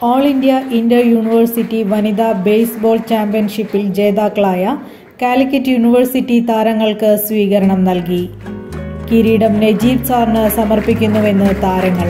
all India inter university വനിതാ baseball ചാമ്പ്യൻഷിപ്പിൽ ജേതാക്കളായ കാലിക്കറ്റ് യൂണിവേഴ്സിറ്റി താരങ്ങൾക്ക് സ്വീകരണം നൽകി കിരീടം നജീബ് സാറിന് സമർപ്പിക്കുന്നുവെന്ന് താരങ്ങൾ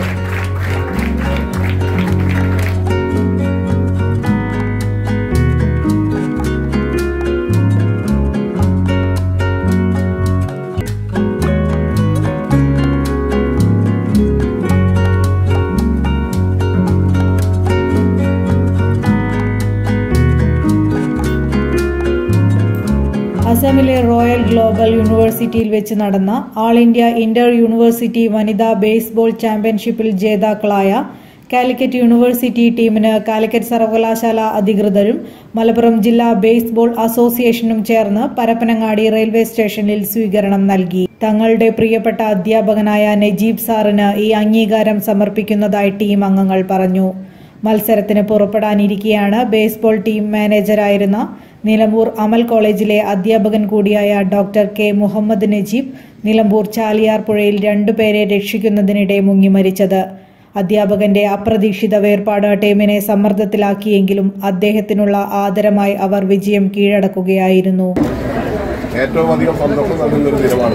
അസമിലെ റോയൽ ഗ്ലോബൽ യൂണിവേഴ്സിറ്റിയിൽ വെച്ച് നടന്ന ആൾ ഇന്ത്യ ഇന്റർ യൂണിവേഴ്സിറ്റി വനിതാ ബേസ്ബോൾ ചാമ്പ്യൻഷിപ്പിൽ ജേതാക്കളായ കാലിക്കറ്റ് യൂണിവേഴ്സിറ്റി ടീമിന് കാലിക്കറ്റ് സർവകലാശാല അധികൃതരും മലപ്പുറം ജില്ലാ ബേസ്ബോൾ അസോസിയേഷനും ചേർന്ന് പരപ്പനങ്ങാടി റെയിൽവേ സ്റ്റേഷനിൽ സ്വീകരണം നൽകി തങ്ങളുടെ പ്രിയപ്പെട്ട അധ്യാപകനായ നജീബ് സാറിന് ഈ അംഗീകാരം സമർപ്പിക്കുന്നതായി ടീം അംഗങ്ങൾ പറഞ്ഞു മത്സരത്തിന് പുറപ്പെടാനിരിക്കെയാണ് ബേസ്ബോൾ ടീം മാനേജരായിരുന്ന നിലമ്പൂർ അമൽ കോളേജിലെ അധ്യാപകൻ കൂടിയായ ഡോക്ടർ കെ മുഹമ്മദ് നജീബ് നിലമ്പൂർ ചാലിയാർ പുഴയിൽ രണ്ടുപേരെ രക്ഷിക്കുന്നതിനിടെ മുങ്ങിമരിച്ചത് അധ്യാപകന്റെ അപ്രതീക്ഷിത വേർപാട് ടീമിനെ സമ്മർദ്ദത്തിലാക്കിയെങ്കിലും അദ്ദേഹത്തിനുള്ള ആദരമായി അവർ വിജയം കീഴടക്കുകയായിരുന്നു ഏറ്റവും അധികം സന്തോഷം നൽകുന്ന ഒരു ദിനമാണ്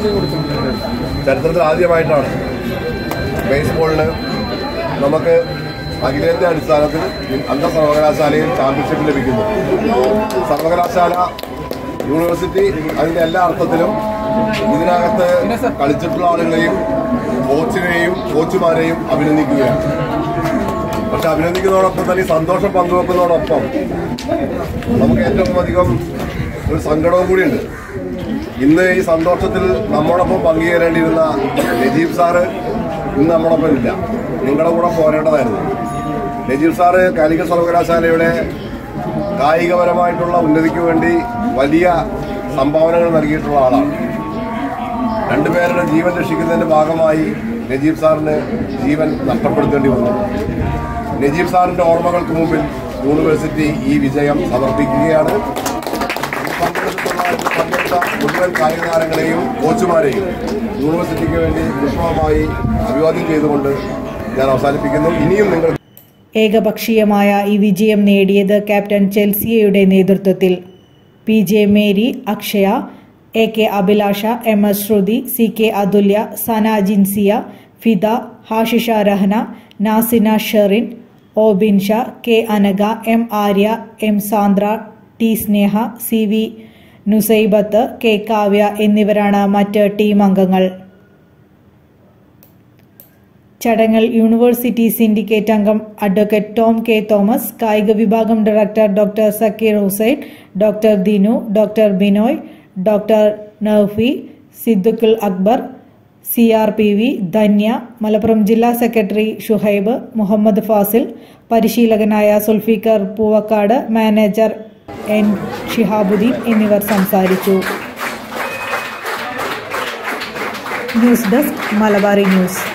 ചരിത്രത്തിൽ ആദ്യമായിട്ടാണ് ബേസ്ബോളിന് നമുക്ക് അഖിലേന്ത്യാ അടിസ്ഥാനത്തിൽ അന്തർ സർവകലാശാലയിൽ ചാമ്പ്യൻഷിപ്പ് ലഭിക്കുന്നു സർവകലാശാല യൂണിവേഴ്സിറ്റി അതിന്റെ എല്ലാ അർത്ഥത്തിലും ഇതിനകത്ത് കളിച്ചിട്ടുള്ള ആളുകളെയും കോച്ചിനെയും കോച്ചുമാരെയും അഭിനന്ദിക്കുകയാണ് പക്ഷെ അഭിനന്ദിക്കുന്നതോടൊപ്പം തന്നെ ഈ സന്തോഷം പങ്കുവെക്കുന്നതോടൊപ്പം നമുക്ക് ഏറ്റവും അധികം ഒരു സങ്കടവും കൂടിയുണ്ട് ഇന്ന് ഈ സന്തോഷത്തിൽ നമ്മോടൊപ്പം പങ്കുചേരേണ്ടിയിരുന്ന നജീബ് സാറ് ഇന്ന് നമ്മോടൊപ്പം ഇല്ല നിങ്ങളുടെ കൂടെ പോരേണ്ടതായിരുന്നു നജീബ് സാറ് കാലിക്കറ്റ് സർവകലാശാലയുടെ കായികപരമായിട്ടുള്ള ഉന്നതിക്ക് വേണ്ടി വലിയ സംഭാവനകൾ നൽകിയിട്ടുള്ള ആളാണ് രണ്ടുപേരുടെ ജീവൻ രക്ഷിക്കുന്നതിന്റെ ഭാഗമായി നജീബ് സാറിന് ജീവൻ നഷ്ടപ്പെടുത്തേണ്ടി വന്നു നജീബ് സാറിന്റെ ഓർമ്മകൾക്ക് മുമ്പിൽ യൂണിവേഴ്സിറ്റി ഈ വിജയം സമർപ്പിക്കുകയാണ് പങ്കെടുത്തിട്ടുള്ള പങ്കെടുത്ത മുഴുവൻ കായിക താരങ്ങളെയും കോച്ചുമാരെയും യൂണിവേഴ്സിറ്റിക്ക് വേണ്ടി പുഷ്പമായി അഭിവാദ്യം ചെയ്തുകൊണ്ട് ഞാൻ അവസാനിപ്പിക്കുന്നു ഇനിയും നിങ്ങൾ ഏകപക്ഷീയമായ ഈ വിജയം നേടിയത് ക്യാപ്റ്റൻ ചെൽസിയയുടെ നേതൃത്വത്തിൽ P J Mary Akshaya A K Abhilasha M S Shruthi C K Athulya Sana Jinsiya Fida Hashisha Rahana Nasina Sherin O Binsha K Anagha M Arya M Sandra T Sneha C V Nusaibath K Kavya എന്നിവരാണ് മറ്റ് ടീം അംഗങ്ങൾ ചടങ്ങിൽ യൂണിവേഴ്സിറ്റി സിൻഡിക്കേറ്റ് അംഗം അഡ്വക്കേറ്റ് ടോം കെ തോമസ് കായിക വിഭാഗം director doctor Zakir Hussain doctor Dinu doctor Binoy doctor Noufi Siddiqul Akbar C R P V Dhanya Malappuram ജില്ലാ secretary Shuhaib Muhammad Fazil പരിശീലകനായ Sulfikar Poovakkad manager N Shihabuddin എന്നിവർ സംസാരിച്ചു ന്യൂസ് ഡെസ്ക് മലബാറി ന്യൂസ്